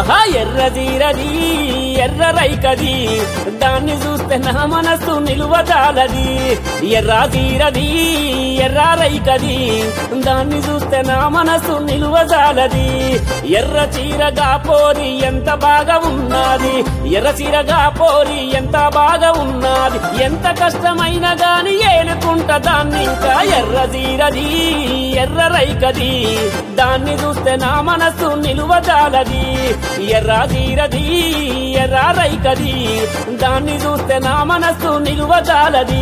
ఆహా ఎర్ర జీరది ఎర్ర రైకది దాన్ని చూస్తే నా మనస్సు నిలువజాలది ఎర్ర జీరది ఎర్ర రైకది దాన్ని చూస్తే నా మనస్సు నిలువజాలది ఎర్ర చీరగా పోరి ఎంత బాగా ఉన్నది ఎర్ర చీరగా పోరి ఎంత బాగా ఉన్నది ఎంత కష్టమైనా గాని ఏలుకుంటా దాన్ని ఇంకా ఎర్ర జీరది ఎర్ర రైకది దాన్ని చూస్తే నా మనస్సు నిలువజాలది ఎర్ర జీరది ఎర్ర రైకది దాన్ని చూస్తే నా మనస్సు నిలువజాలది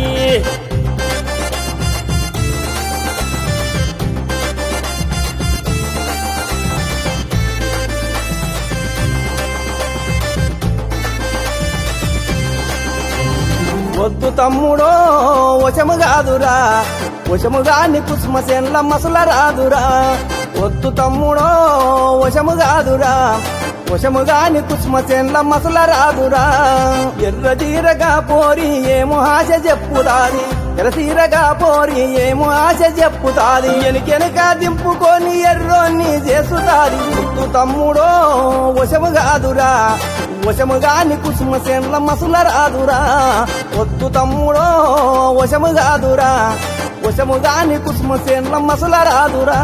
వద్దు తమ్ముడో వశము కాదురా వశము గాని కుసుమ సెన్ల మసల రాదురా వద్దు తమ్ముడో వశము కాదురా వశము గాని కుసుమ సెన్ల మసల రాదురా ఎర్ర తీరగా పోరి ఏమో ఆశ చెప్పుదాది ఎర్ర తీరగా పోరి ఏమో ఆశ చెప్పుతాది ఎనకెనక దింపుకొని ఎర్రోన్ని చేసుతాది వద్దు తమ్ముడో వశము కాదురా వశము గాని కుసుమ సెన్ల మసుల రాదురా వద్దు తమ్ముడో వశము కాదురా వశము గాని కుసుమ సెన్ల మసుల రాదురా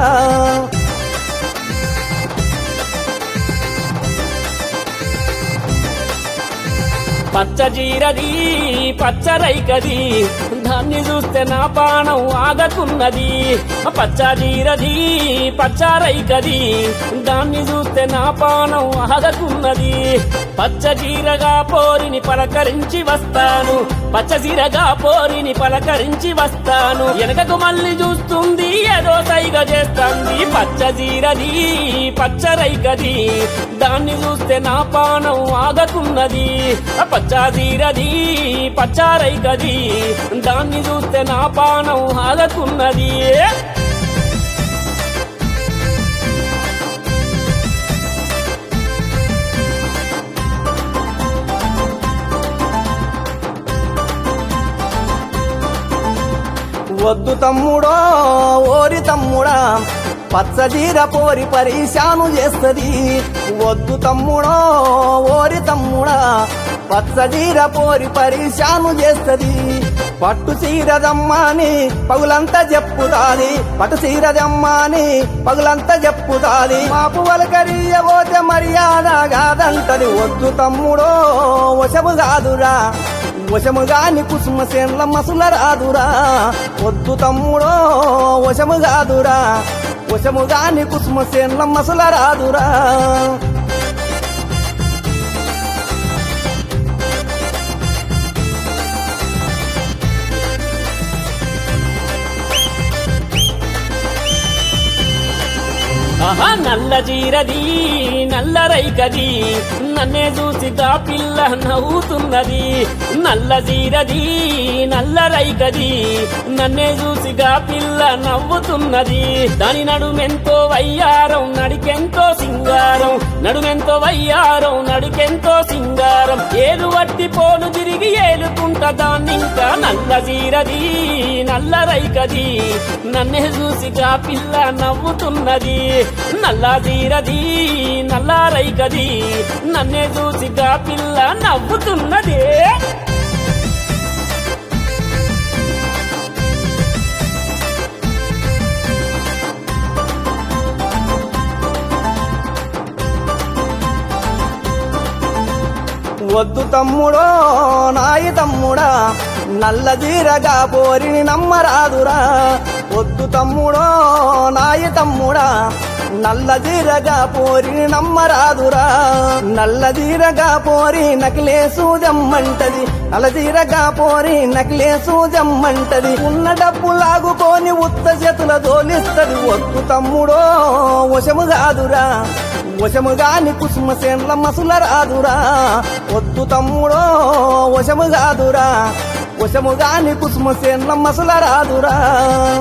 పచ్చ జీరది పచ్చ రైకది దాన్ని చూస్తే నా పానం ఆగకున్నది పచ్చ జీరది పచ్చ రైకది దాన్ని చూస్తే నా పానం ఆగకున్నది పచ్చ జీరగా పోరిని పలకరించి వస్తాను పచ్చ జీరగా పోరిని పలకరించి వస్తాను వెనకకు మళ్ళీ చూస్తుంది ఏదో సైగ చేస్తుంది పచ్చ జీరది పచ్చ రైకది దాన్ని చూస్తే నా పానం ఆగకున్నది పచ్చ జీరది పచ్చ రైకది దాన్ని చూస్తే నా పానం ఆగకున్నది వద్దు తమ్ముడో ఓరి తమ్ముడా పచ్చదీర పోరి పరిశాను చేస్తది వద్దు తమ్ముడో ఓరి తమ్ముడా పచ్చదీర పోరి పరిశాను చేస్తది పట్టు సీరదమ్మాని పగులంతా చెప్పుతాది పట్టు సీరదమ్మాని పగులంతా చెప్పుతాది మాపు వలకరియబోతే మర్యాద కాదంటది వద్దు తమ్ముడో వశము కాదురా వశము గాని కుసుమ సేన్ల మసుల రాదురా వద్దు తమ్ముడో వశము కాదురా వశము గాని కుసుమ సేన్ల మసుల రాదురా ఆహా నల్ల జీరది నల్ల రైకది నన్నే చూసి దా పిల్ల నవ్వుతున్నది నల్ల జీరది నల్ల రైకది నన్నే చూసి గా పిల్ల నవ్వుతున్నది దాని నడుమెంతో వయ్యారం నడికెంతో సింగారం నడుమెంతో వయ్యారం నడికెంతో సింగారం ఏలు వట్టి పోలు తిరిగి ఏలుకుంట దాన్నింకా నల్ల జీరది నల్ల రైకది నన్నే చూసి గా పిల్ల నవ్వుతున్నది నల్ల జీరది నల్ల రైకది నన్నే చూసి గా పిల్ల నవ్వుతున్నది వద్దు తమ్ముడో నాయి తమ్ముడా నల్ల జీరగా పోరిని నమ్మరాదురా వద్దు తమ్ముడో నాయి తమ్ముడా నల్ల జీరగా పోరిని నమ్మరాదురా నల్ల జీరగా పోరి నకిలేసు జమ్మంటది నల్ల జీరగా పోరి నకిలేసు జమ్మంటది ఉన్న డబ్బు లాగుకొని ఉత్త చేతుల దోలిస్తది వద్దు తమ్ముడో వశము కాదురా వశము గాని కుసుమ సేన్ల మసుల రాదురా వద్దు తమ్ముడో వశము కాదురా వశము గాని కుసుమ సేన్ల మసుల రాదురా